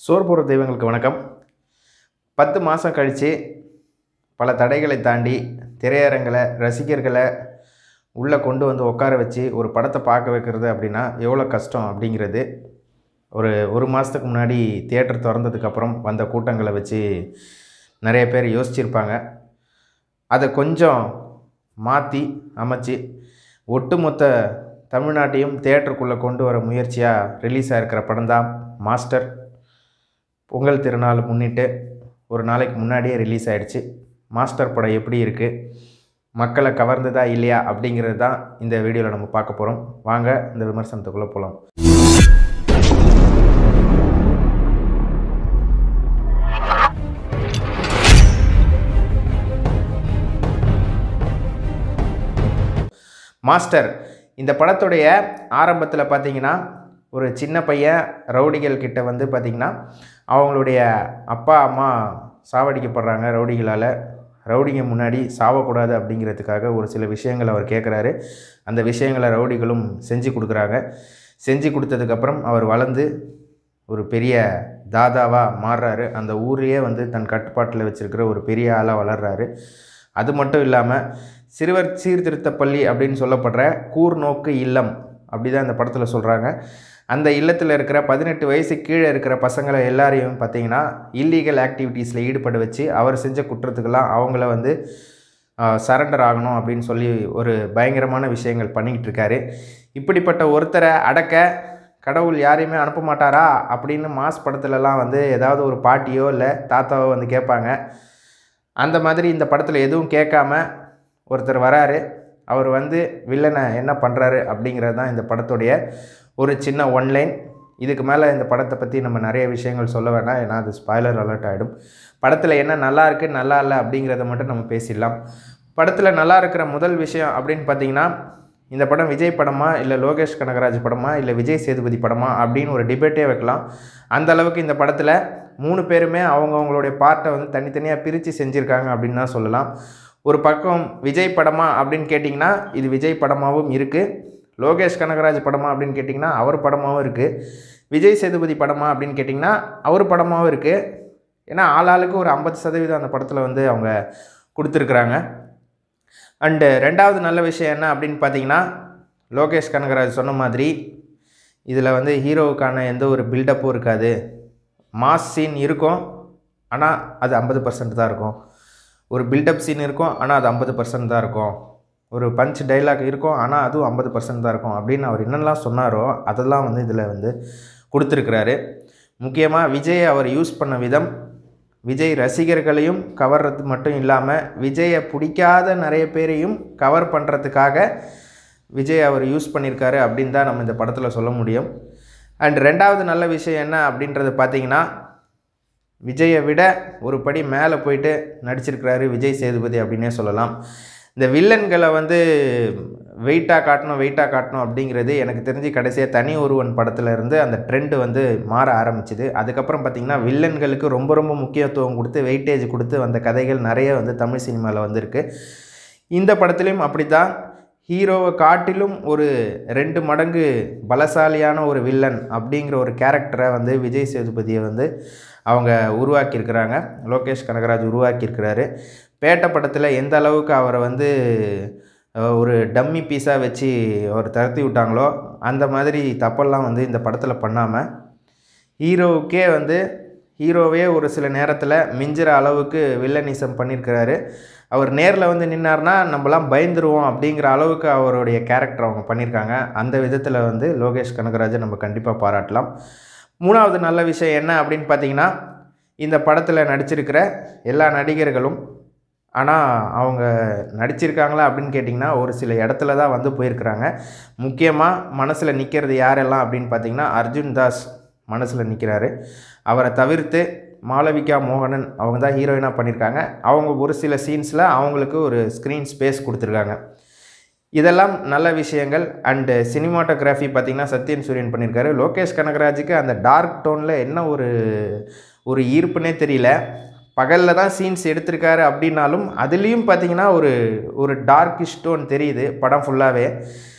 சோறு போடுற தெய்வங்களுக்கு வணக்கம் பத்து மாதம் கழித்து பல தடைகளை தாண்டி திரையரங்களை ரசிகர்களை உள்ளே கொண்டு வந்து உட்கார வச்சு ஒரு படத்தை பார்க்க வைக்கிறது அப்படின்னா எவ்வளோ கஷ்டம் அப்படிங்கிறது ஒரு ஒரு மாதத்துக்கு முன்னாடி தியேட்டர் திறந்ததுக்கப்புறம் வந்த கூட்டங்களை வச்சு நிறைய பேர் யோசிச்சிருப்பாங்க அதை கொஞ்சம் மாற்றி அமைச்சு ஒட்டுமொத்த தமிழ்நாட்டையும் தியேட்டருக்குள்ளே கொண்டு வர முயற்சியாக ரிலீஸ் ஆகிருக்கிற படம் தான் மாஸ்டர் பொங்கல் திருநாள் முன்னிட்டு ஒரு நாளைக்கு முன்னாடியே ரிலீஸ் ஆயிடுச்சு மாஸ்டர் படம் எப்படி இருக்குது மக்களை கவர்ந்ததா இல்லையா அப்படிங்கிறது தான் இந்த வீடியோவில் நம்ம பார்க்க போகிறோம் வாங்க இந்த விமர்சனத்துக்குள்ளே போகலாம் மாஸ்டர் இந்த படத்துடைய ஆரம்பத்தில் பார்த்தீங்கன்னா ஒரு சின்ன பையன் ரவுடிகள் கிட்ட வந்து பார்த்திங்கன்னா அவங்களுடைய அப்பா அம்மா சாவடிக்கப்படுறாங்க ரவுடிகளால் ரவுடிங்க முன்னாடி சாவக்கூடாது அப்படிங்கிறதுக்காக ஒரு சில விஷயங்கள் அவர் கேட்குறாரு அந்த விஷயங்களை ரவுடிகளும் செஞ்சு கொடுக்குறாங்க செஞ்சு கொடுத்ததுக்கப்புறம் அவர் வளர்ந்து ஒரு பெரிய தாதாவாக மாறுறாரு அந்த ஊரையே வந்து தன் கட்டுப்பாட்டில் வச்சுருக்கிற ஒரு பெரிய ஆளாக வளர்றாரு அது மட்டும் இல்லாமல் சிறுவர் சீர்திருத்த பள்ளி அப்படின்னு சொல்லப்படுற கூர்நோக்கு இல்லம் அப்படி தான் இந்த படத்தில் சொல்கிறாங்க அந்த இல்லத்தில் இருக்கிற பதினெட்டு வயசு கீழே இருக்கிற பசங்களை எல்லாரையும் பார்த்தீங்கன்னா இல்லீகல் ஆக்டிவிட்டீஸில் ஈடுபட வச்சு அவர் செஞ்ச குற்றத்துக்கெல்லாம் அவங்கள வந்து சரண்டர் ஆகணும் அப்படின்னு சொல்லி ஒரு பயங்கரமான விஷயங்கள் பண்ணிக்கிட்டு இருக்காரு இப்படிப்பட்ட ஒருத்தரை அடக்க கடவுள் யாரையுமே அனுப்ப மாட்டாரா அப்படின்னு மாஸ் படத்துலலாம் வந்து ஏதாவது ஒரு பாட்டியோ இல்லை தாத்தாவோ வந்து கேட்பாங்க அந்த மாதிரி இந்த படத்தில் எதுவும் கேட்காம ஒருத்தர் வராரு அவர் வந்து வில்லனை என்ன பண்ணுறாரு அப்படிங்கிறது தான் இந்த படத்துடைய ஒரு சின்ன ஒன்லைன் இதுக்கு மேலே இந்த படத்தை பற்றி நம்ம நிறைய விஷயங்கள் சொல்ல வேண்டாம் ஏன்னா அது ஸ்பாய்லர் அலர்ட் ஆகிடும் படத்தில் என்ன நல்லா இருக்குது நல்லா இல்லை அப்படிங்கிறத மட்டும் நம்ம பேசிடலாம் படத்தில் நல்லா இருக்கிற முதல் விஷயம் அப்படின்னு பார்த்தீங்கன்னா இந்த படம் விஜய் படமா இல்லை லோகேஷ் கனகராஜ் படமா இல்லை விஜய் சேதுபதி படமா அப்படின்னு ஒரு டிபேட்டே வைக்கலாம் அந்த அளவுக்கு இந்த படத்தில் மூணு பேருமே அவங்கவுங்களுடைய பார்ட்டை வந்து தனித்தனியாக பிரித்து செஞ்சுருக்காங்க அப்படின்னு தான் சொல்லலாம் ஒரு பக்கம் விஜய் படமா அப்படின்னு கேட்டிங்கன்னா இது விஜய் படமாகவும் இருக்குது லோகேஷ் கனகராஜ் படமா அப்படின்னு கேட்டிங்கன்னா அவர் படமாகவும் இருக்குது விஜய் சேதுபதி படமா அப்படின்னு கேட்டிங்கன்னா அவர் படமாகவும் இருக்குது ஏன்னா ஆளாளுக்கு ஒரு ஐம்பது சதவீதம் அந்த படத்தில் வந்து அவங்க கொடுத்துருக்குறாங்க அண்டு ரெண்டாவது நல்ல விஷயம் என்ன அப்படின்னு பார்த்தீங்கன்னா லோகேஷ் கனகராஜ் சொன்ன மாதிரி இதில் வந்து ஹீரோவுக்கான எந்த ஒரு பில்டப்பும் இருக்காது மாஸ் சீன் இருக்கும் ஆனால் அது ஐம்பது பர்சன்ட் தான் இருக்கும் ஒரு பில்டப் சீன் இருக்கும் ஆனால் அது ஐம்பது பர்சன்ட் தான் இருக்கும் ஒரு பஞ்ச் டைலாக் இருக்கும் ஆனால் அதுவும் ஐம்பது பர்சன்ட் தான் இருக்கும் அப்படின்னு அவர் என்னெல்லாம் சொன்னாரோ அதெல்லாம் வந்து இதில் வந்து கொடுத்துருக்குறாரு முக்கியமாக விஜயை அவர் யூஸ் பண்ண விதம் விஜய் ரசிகர்களையும் கவர்றது மட்டும் இல்லாமல் விஜயை பிடிக்காத நிறைய பேரையும் கவர் பண்ணுறதுக்காக விஜய் அவர் யூஸ் பண்ணியிருக்காரு அப்படின்னு தான் நம்ம இந்த படத்தில் சொல்ல முடியும் அண்ட் ரெண்டாவது நல்ல விஷயம் என்ன அப்படின்றது பார்த்தீங்கன்னா விஜயை விட ஒரு படி மேலே போயிட்டு நடிச்சிருக்கிறாரு விஜய் சேதுபதி அப்படின்னே சொல்லலாம் இந்த வில்லன்களை வந்து வெயிட்டாக காட்டணும் வெயிட்டாக காட்டணும் அப்படிங்கிறது எனக்கு தெரிஞ்சு கடைசியாக தனி ஒருவன் படத்தில் இருந்து அந்த ட்ரெண்டு வந்து மாற ஆரம்பிச்சுது அதுக்கப்புறம் பார்த்திங்கன்னா வில்லன்களுக்கு ரொம்ப ரொம்ப முக்கியத்துவம் கொடுத்து வெயிட்டேஜ் கொடுத்து வந்த கதைகள் நிறைய வந்து தமிழ் சினிமாவில் வந்திருக்கு இந்த படத்துலேயும் அப்படி தான் ஹீரோவை காட்டிலும் ஒரு ரெண்டு மடங்கு பலசாலியான ஒரு வில்லன் அப்படிங்கிற ஒரு கேரக்டரை வந்து விஜய் சேதுபதியை வந்து அவங்க உருவாக்கியிருக்கிறாங்க லோகேஷ் கனகராஜ் உருவாக்கியிருக்கிறாரு பேட்ட படத்தில் எந்த அளவுக்கு அவரை வந்து ஒரு டம்மி பீஸாக வச்சு அவர் தரத்தி விட்டாங்களோ அந்த மாதிரி தப்பெல்லாம் வந்து இந்த படத்தில் பண்ணாமல் ஹீரோவுக்கே வந்து ஹீரோவே ஒரு சில நேரத்தில் மிஞ்சிற அளவுக்கு வில்லனிசம் பண்ணியிருக்கிறாரு அவர் நேரில் வந்து நின்னார்னா நம்மலாம் பயந்துருவோம் அப்படிங்கிற அளவுக்கு அவருடைய கேரக்டர் அவங்க பண்ணியிருக்காங்க அந்த விதத்தில் வந்து லோகேஷ் கனகராஜை நம்ம கண்டிப்பாக பாராட்டலாம் மூணாவது நல்ல விஷயம் என்ன அப்படின்னு பார்த்தீங்கன்னா இந்த படத்தில் நடிச்சிருக்கிற எல்லா நடிகர்களும் ஆனால் அவங்க நடிச்சிருக்காங்களா அப்படின்னு கேட்டிங்கன்னா ஒரு சில இடத்துல தான் வந்து போயிருக்கிறாங்க முக்கியமாக மனசில் நிற்கிறது யாரெல்லாம் அப்படின்னு பார்த்தீங்கன்னா அர்ஜுன் தாஸ் மனசில் நிற்கிறாரு அவரை தவிர்த்து மாளவிகா மோகனன் அவங்க தான் ஹீரோயினாக பண்ணியிருக்காங்க அவங்க ஒரு சில சீன்ஸில் அவங்களுக்கு ஒரு ஸ்க்ரீன் ஸ்பேஸ் கொடுத்துருக்காங்க இதெல்லாம் நல்ல விஷயங்கள் அண்டு சினிமாட்டோகிராஃபி பார்த்திங்கன்னா சத்யன் சூரியன் பண்ணியிருக்காரு லோகேஷ் கனகராஜுக்கு அந்த டார்க் டோனில் என்ன ஒரு ஒரு ஈர்ப்புனே தெரியல பகலில் தான் சீன்ஸ் எடுத்திருக்காரு அப்படின்னாலும் அதுலேயும் பார்த்திங்கன்னா ஒரு ஒரு டார்க்கிஷ் டோன் தெரியுது படம் ஃபுல்லாகவே இப்போ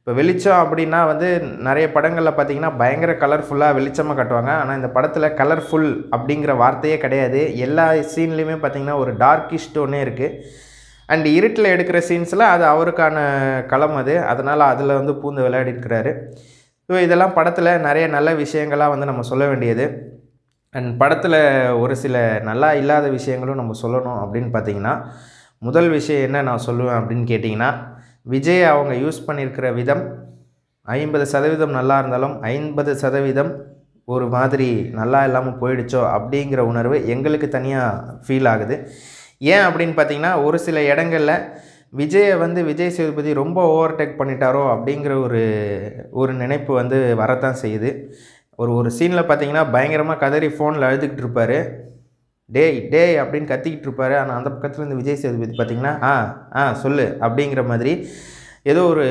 இப்போ வெளிச்சம் அப்படின்னா வந்து நிறைய படங்களில் பார்த்தீங்கன்னா பயங்கர கலர்ஃபுல்லாக வெளிச்சமாக காட்டுவாங்க ஆனால் இந்த படத்தில் கலர்ஃபுல் அப்படிங்கிற வார்த்தையே கிடையாது எல்லா சீன்லேயுமே பார்த்தீங்கன்னா ஒரு டார்க்கிஷ் டோனே இருக்குது அண்ட் இருட்டில் எடுக்கிற சீன்ஸில் அது அவருக்கான களம் அது அதனால் அதில் வந்து பூந்து விளையாடிருக்கிறாரு ஸோ இதெல்லாம் படத்தில் நிறைய நல்ல விஷயங்களாக வந்து நம்ம சொல்ல வேண்டியது அண்ட் படத்தில் ஒரு சில நல்லா இல்லாத விஷயங்களும் நம்ம சொல்லணும் அப்படின்னு பார்த்தீங்கன்னா முதல் விஷயம் என்ன நான் சொல்லுவேன் அப்படின்னு கேட்டிங்கன்னா விஜய் அவங்க யூஸ் பண்ணியிருக்கிற விதம் ஐம்பது சதவீதம் நல்லா இருந்தாலும் ஐம்பது சதவீதம் ஒரு மாதிரி நல்லா இல்லாமல் போயிடுச்சோ அப்படிங்கிற உணர்வு எங்களுக்கு தனியாக ஃபீல் ஆகுது ஏன் அப்படின்னு பார்த்தீங்கன்னா ஒரு சில இடங்களில் விஜயை வந்து விஜய் சேதுபதி ரொம்ப ஓவர்டேக் பண்ணிட்டாரோ அப்படிங்கிற ஒரு ஒரு நினைப்பு வந்து வரத்தான் செய்யுது ஒரு ஒரு சீனில் பார்த்தீங்கன்னா பயங்கரமாக கதறி ஃபோனில் அழுதுகிட்டு இருப்பார் டேய் டேய் அப்படின்னு கத்திக்கிட்டு இருப்பாரு ஆனால் அந்த பக்கத்தில் இருந்து விஜய் சேதுபதி பார்த்தீங்கன்னா ஆ ஆ சொல்லு அப்படிங்கிற மாதிரி ஏதோ ஒரு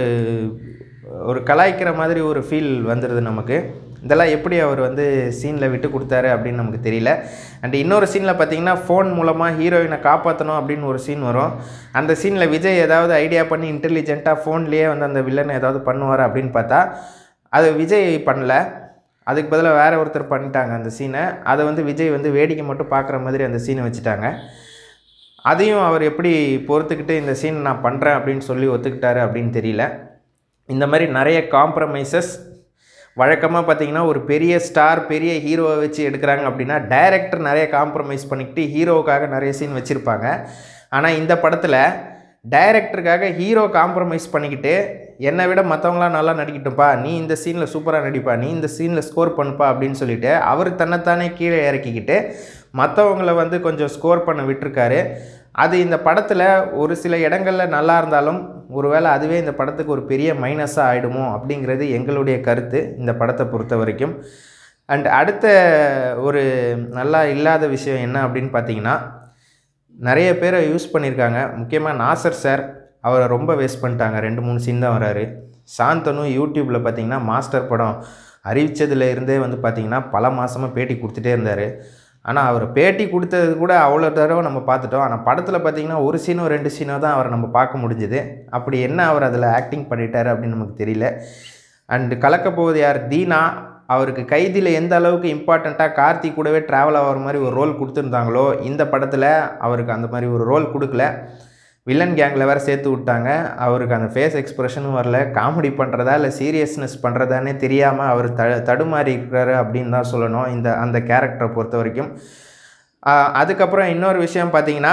ஒரு கலாய்க்கிற மாதிரி ஒரு ஃபீல் வந்துடுது நமக்கு இதெல்லாம் எப்படி அவர் வந்து சீனில் விட்டு கொடுத்தாரு அப்படின்னு நமக்கு தெரியல அண்ட் இன்னொரு சீனில் பார்த்தீங்கன்னா ஃபோன் மூலமாக ஹீரோயினை காப்பாற்றணும் அப்படின்னு ஒரு சீன் வரும் அந்த சீனில் விஜய் ஏதாவது ஐடியா பண்ணி இன்டெலிஜென்ட்டாக ஃபோன்லேயே வந்து அந்த வில்லனை ஏதாவது பண்ணுவார் அப்படின்னு பார்த்தா அது விஜய் பண்ணல அதுக்கு பதிலாக வேற ஒருத்தர் பண்ணிட்டாங்க அந்த சீனை அதை வந்து விஜய் வந்து வேடிக்கை மட்டும் பார்க்குற மாதிரி அந்த சீனை வச்சுட்டாங்க அதையும் அவர் எப்படி பொறுத்துக்கிட்டு இந்த சீன் நான் பண்ணுறேன் அப்படின்னு சொல்லி ஒத்துக்கிட்டாரு அப்படின்னு தெரியல இந்த மாதிரி நிறைய காம்ப்ரமைசஸ் வழக்கமாக பார்த்தீங்கன்னா ஒரு பெரிய ஸ்டார் பெரிய ஹீரோவை வச்சு எடுக்கிறாங்க அப்படின்னா டைரக்டர் நிறைய காம்ப்ரமைஸ் பண்ணிக்கிட்டு ஹீரோவுக்காக நிறைய சீன் வச்சுருப்பாங்க ஆனால் இந்த படத்தில் டைரக்டருக்காக ஹீரோ காம்ப்ரமைஸ் பண்ணிக்கிட்டு என்னை விட மற்றவங்களாம் நல்லா நடிக்கட்டும்ப்பா நீ இந்த சீனில் சூப்பராக நடிப்பா நீ இந்த சீனில் ஸ்கோர் பண்ணுப்பா அப்படின்னு சொல்லிட்டு அவர் தன்னைத்தானே கீழே இறக்கிக்கிட்டு மற்றவங்கள வந்து கொஞ்சம் ஸ்கோர் பண்ண விட்டுருக்காரு அது இந்த படத்தில் ஒரு சில இடங்களில் நல்லா இருந்தாலும் ஒருவேளை அதுவே இந்த படத்துக்கு ஒரு பெரிய மைனஸாக ஆகிடுமோ அப்படிங்கிறது எங்களுடைய கருத்து இந்த படத்தை பொறுத்த வரைக்கும் அண்ட் அடுத்த ஒரு நல்லா இல்லாத விஷயம் என்ன அப்படின்னு பார்த்தீங்கன்னா நிறைய பேரை யூஸ் பண்ணியிருக்காங்க முக்கியமாக நாசர் சார் அவரை ரொம்ப வேஸ்ட் பண்ணிட்டாங்க ரெண்டு மூணு சீன் தான் வராரு சாந்தனு யூடியூப்பில் பார்த்தீங்கன்னா மாஸ்டர் படம் அறிவித்ததுல இருந்தே வந்து பார்த்தீங்கன்னா பல மாதமாக பேட்டி கொடுத்துட்டே இருந்தார் ஆனால் அவர் பேட்டி கொடுத்தது கூட அவ்வளோ தடவை நம்ம பார்த்துட்டோம் ஆனால் படத்தில் பார்த்தீங்கன்னா ஒரு சீனோ ரெண்டு சீனோ தான் அவரை நம்ம பார்க்க முடிஞ்சுது அப்படி என்ன அவர் அதில் ஆக்டிங் பண்ணிட்டாரு அப்படின்னு நமக்கு தெரியல அண்டு கலக்க போவது யார் தீனா அவருக்கு கைதியில் எந்த அளவுக்கு இம்பார்ட்டண்ட்டாக கார்த்தி கூடவே ட்ராவல் ஆகிற மாதிரி ஒரு ரோல் கொடுத்துருந்தாங்களோ இந்த படத்தில் அவருக்கு அந்த மாதிரி ஒரு ரோல் கொடுக்கல வில்லன் கேங்கில் வேறு சேர்த்து விட்டாங்க அவருக்கு அந்த ஃபேஸ் எக்ஸ்ப்ரெஷனும் வரல காமெடி பண்ணுறதா இல்லை சீரியஸ்னஸ் பண்ணுறதானே தெரியாமல் அவர் த தடுமாறி இருக்கிறாரு அப்படின்னு தான் சொல்லணும் இந்த அந்த கேரக்டரை பொறுத்த வரைக்கும் ஆஹ் அதுக்கப்புறம் இன்னொரு விஷயம் பார்த்தீங்கன்னா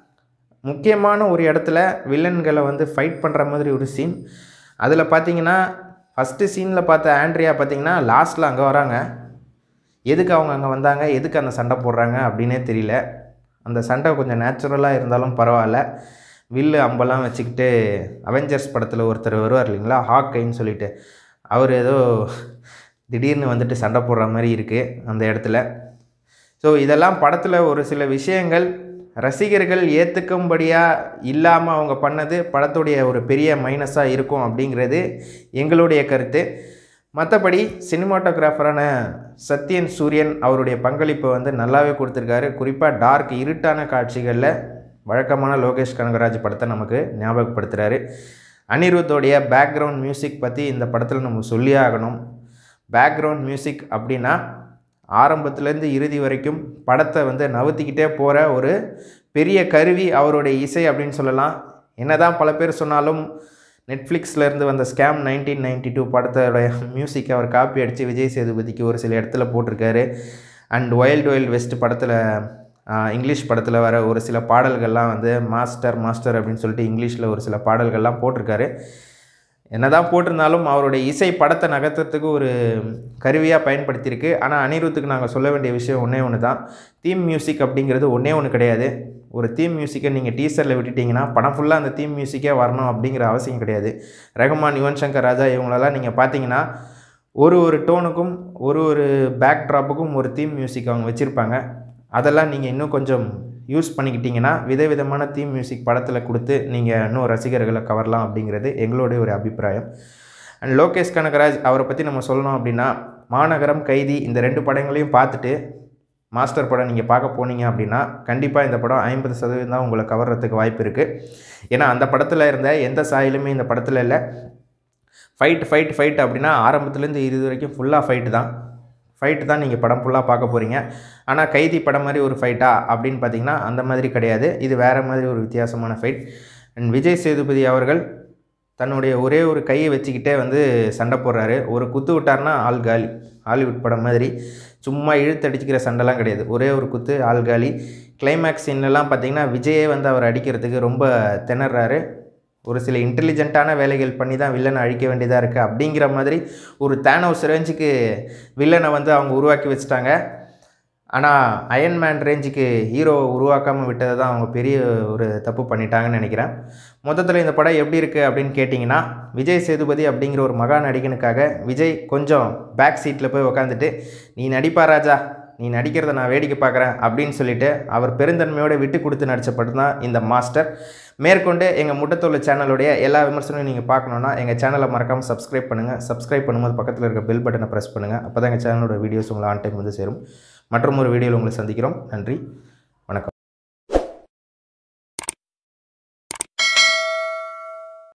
முக்கியமான ஒரு இடத்துல வில்லன்களை வந்து ஃபைட் பண்ணுற மாதிரி ஒரு சீன் அதில் பார்த்தீங்கன்னா ஃபஸ்ட்டு சீனில் பார்த்த ஆண்ட்ரியா பார்த்தீங்கன்னா லாஸ்ட்டில் அங்கே வராங்க எதுக்கு அவங்க அங்கே வந்தாங்க எதுக்கு அந்த சண்டை போடுறாங்க அப்படின்னே தெரியல அந்த சண்டை கொஞ்சம் நேச்சுரலாக இருந்தாலும் பரவாயில்ல வில்லு அம்பெல்லாம் வச்சுக்கிட்டு அவெஞ்சர்ஸ் படத்தில் ஒருத்தர் வருவார் இல்லைங்களா ஹாக்கைன்னு சொல்லிட்டு அவர் ஏதோ திடீர்னு வந்துட்டு சண்டை போடுற மாதிரி இருக்குது அந்த இடத்துல ஸோ இதெல்லாம் படத்தில் ஒரு சில விஷயங்கள் ரசிகர்கள் ஏற்றுக்கும்படியாக இல்லாமல் அவங்க பண்ணது படத்துடைய ஒரு பெரிய மைனஸாக இருக்கும் அப்படிங்கிறது எங்களுடைய கருத்து மற்றபடி சினிமாட்டோகிராஃபரான சத்யன் சூரியன் அவருடைய பங்களிப்பை வந்து நல்லாவே கொடுத்துருக்காரு குறிப்பாக டார்க் இருட்டான காட்சிகளில் வழக்கமான லோகேஷ் கனகராஜ் படத்தை நமக்கு ஞாபகப்படுத்துகிறாரு அனிருத்தோடைய பேக்ரவுண்ட் மியூசிக் பற்றி இந்த படத்தில் நம்ம சொல்லியே ஆகணும் பேக்ரவுண்ட் மியூசிக் அப்படின்னா ஆரம்பத்துலேருந்து இறுதி வரைக்கும் படத்தை வந்து நவுத்திக்கிட்டே போகிற ஒரு பெரிய கருவி அவருடைய இசை அப்படின்னு சொல்லலாம் என்னதான் பல பேர் சொன்னாலும் நெட்ஃப்ளிக்ஸில் இருந்து வந்த ஸ்கேம் நைன்டீன் நைன்டி டூ படத்தோடைய மியூசிக்கை அவர் காப்பி அடித்து விஜய் சேதுபதிக்கு ஒரு சில இடத்துல போட்டிருக்காரு அண்ட் ஒயில்டு ஒயில்ட் வெஸ்ட் படத்தில் இங்கிலீஷ் படத்தில் வர ஒரு சில பாடல்கள்லாம் வந்து மாஸ்டர் மாஸ்டர் அப்படின்னு சொல்லிட்டு இங்கிலீஷில் ஒரு சில பாடல்கள்லாம் போட்டிருக்காரு என்னதான் போட்டிருந்தாலும் அவருடைய இசை படத்தை நகர்த்துறதுக்கு ஒரு கருவியாக பயன்படுத்தியிருக்கு ஆனால் அனிருத்துக்கு நாங்கள் சொல்ல வேண்டிய விஷயம் ஒன்றே ஒன்று தான் தீம் மியூசிக் அப்படிங்கிறது ஒன்றே ஒன்று கிடையாது ஒரு தீம் மியூசிக்கை நீங்கள் டீசரில் விட்டுட்டிங்கன்னா படம் ஃபுல்லாக அந்த தீம் மியூசிக்கே வரணும் அப்படிங்கிற அவசியம் கிடையாது ரகுமான் யுவன் சங்கர் ராஜா இவங்களெல்லாம் நீங்கள் பார்த்தீங்கன்னா ஒரு ஒரு டோனுக்கும் ஒரு ஒரு பேக் ட்ராப்புக்கும் ஒரு தீம் மியூசிக் அவங்க வச்சுருப்பாங்க அதெல்லாம் நீங்கள் இன்னும் கொஞ்சம் யூஸ் பண்ணிக்கிட்டிங்கன்னா விதவிதமான தீம் மியூசிக் படத்தில் கொடுத்து நீங்கள் இன்னும் ரசிகர்களை கவரலாம் அப்படிங்கிறது எங்களுடைய ஒரு அபிப்பிராயம் அண்ட் லோகேஷ் கனகராஜ் அவரை பற்றி நம்ம சொல்லணும் அப்படின்னா மாநகரம் கைதி இந்த ரெண்டு படங்களையும் பார்த்துட்டு மாஸ்டர் படம் நீங்கள் பார்க்க போனீங்க அப்படின்னா கண்டிப்பாக இந்த படம் ஐம்பது சதவீதம் தான் உங்களை கவர்றதுக்கு வாய்ப்பு இருக்குது ஏன்னா அந்த படத்தில் இருந்த எந்த சாயலுமே இந்த படத்தில் இல்லை ஃபைட் ஃபைட் ஃபைட் அப்படின்னா ஆரம்பத்துலேருந்து இறுதி வரைக்கும் ஃபுல்லாக ஃபைட்டு தான் ஃபைட்டு தான் நீங்கள் படம் ஃபுல்லாக பார்க்க போகிறீங்க ஆனால் கைதி படம் மாதிரி ஒரு ஃபைட்டா அப்படின்னு பார்த்தீங்கன்னா அந்த மாதிரி கிடையாது இது வேறு மாதிரி ஒரு வித்தியாசமான ஃபைட் அண்ட் விஜய் சேதுபதி அவர்கள் தன்னுடைய ஒரே ஒரு கையை வச்சுக்கிட்டே வந்து சண்டை போடுறாரு ஒரு குத்து விட்டார்னா ஆள் காலி ஹாலிவுட் படம் மாதிரி சும்மா இழுத்தடிச்சிக்கிற சண்டைலாம் கிடையாது ஒரே ஒரு குத்து ஆள் காலி கிளைமேக்ஸ் சீன்லலாம் பார்த்தீங்கன்னா விஜயே வந்து அவர் அடிக்கிறதுக்கு ரொம்ப திணறாரு ஒரு சில இன்டெலிஜென்ட்டான வேலைகள் பண்ணி தான் வில்லனை அழிக்க வேண்டியதாக இருக்குது அப்படிங்கிற மாதிரி ஒரு தேனோஸ் ரேஞ்சுக்கு வில்லனை வந்து அவங்க உருவாக்கி வச்சுட்டாங்க ஆனால் அயன்மேன் ரேஞ்சுக்கு ஹீரோவை உருவாக்காமல் விட்டதை தான் அவங்க பெரிய ஒரு தப்பு பண்ணிட்டாங்கன்னு நினைக்கிறேன் மொத்தத்தில் இந்த படம் எப்படி இருக்குது அப்படின்னு கேட்டிங்கன்னா விஜய் சேதுபதி அப்படிங்கிற ஒரு மகா நடிகனுக்காக விஜய் கொஞ்சம் பேக் சீட்டில் போய் உக்காந்துட்டு நீ நடிப்பா ராஜா நீ நடிக்கிறத நான் வேடிக்கை பார்க்குறேன் அப்படின்னு சொல்லிட்டு அவர் பெருந்தன்மையோடு விட்டு கொடுத்து நடித்த படம் தான் இந்த மாஸ்டர் மேற்கொண்டு எங்கள் முட்டத்தோல் சேனலுடைய எல்லா விமர்சனமும் நீங்கள் பார்க்கணுன்னா எங்கள் சேனலை மறக்காமல் சப்ஸ்கிரைப் பண்ணுங்கள் சப்ஸ்கிரைப் பண்ணும்போது பக்கத்தில் இருக்க பெல் பட்டனை ப்ரெஸ் பண்ணுங்கள் அப்போ தான் எங்கள் சேனலோட வீடியோஸ் உங்களை ஆன் டைம் வந்து சேரும் மற்றும் ஒரு வீடியோவில் உங்களை சந்திக்கிறோம் நன்றி